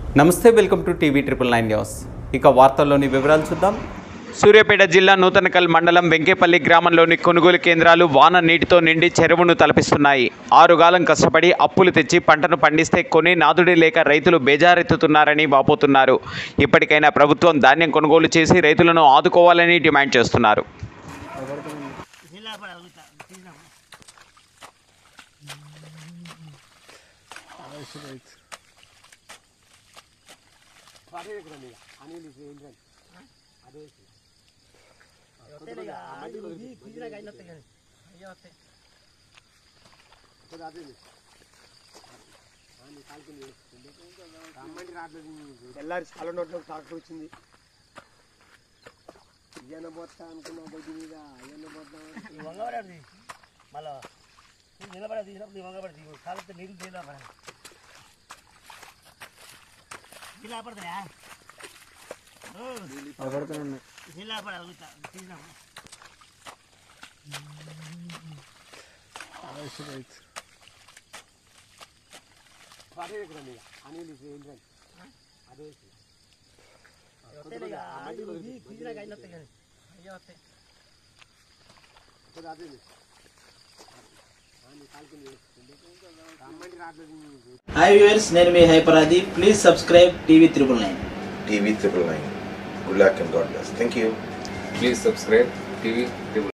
నమస్తే welcome to TV triple nine news ఇక వార్తల్లోని వివరాలు చూద్దాం సూర్యాపేట జిల్లా నూతనకల్ మండలం వెంకేపల్లి గ్రామంలోని కొనుగోలు కేంద్రాలు వాన నీటితో నిండి చెరువును తలపిస్తున్నాయి ఆరుగాలం కష్టపడి అప్పులు తెచ్చి పంటను పండిస్తే కొని నాదుడి లేక రైతులు బేజారెత్తుతున్నారని వాపోతున్నారు ఇప్పటికైనా ప్రభుత్వం ధాన్యం కొనుగోలు చేసి రైతులను ఆదుకోవాలని డిమాండ్ చేస్తున్నారు తెల్లారి చాలా నోట్లో ట్రాక్టర్ వచ్చింది ఇయ్యన పోతా అనుకున్నా దగ్గర మీద ఇయ్యన పోతా వంగబడది మళ్ళా నువ్వు నిలబడి తీసినప్పుడు వంగబడి కాలంతో నీళ్ళు తీయలేపడ నీళ్ళపడతాయా నీళ్ళపడ తీసినాము అనిల్ ఏంటంటే అదే తీసినాక అయినా వస్తాయి కానీ అయ్యా వస్తాయి అదే రమ్మంటే రావట్లేదు హాయ్ వ్యూవర్స్ నేను మీ హైపరాది please subscribe TV triple nine TV triple nine. Good luck and God bless. Thank you. Please subscribe TV Triple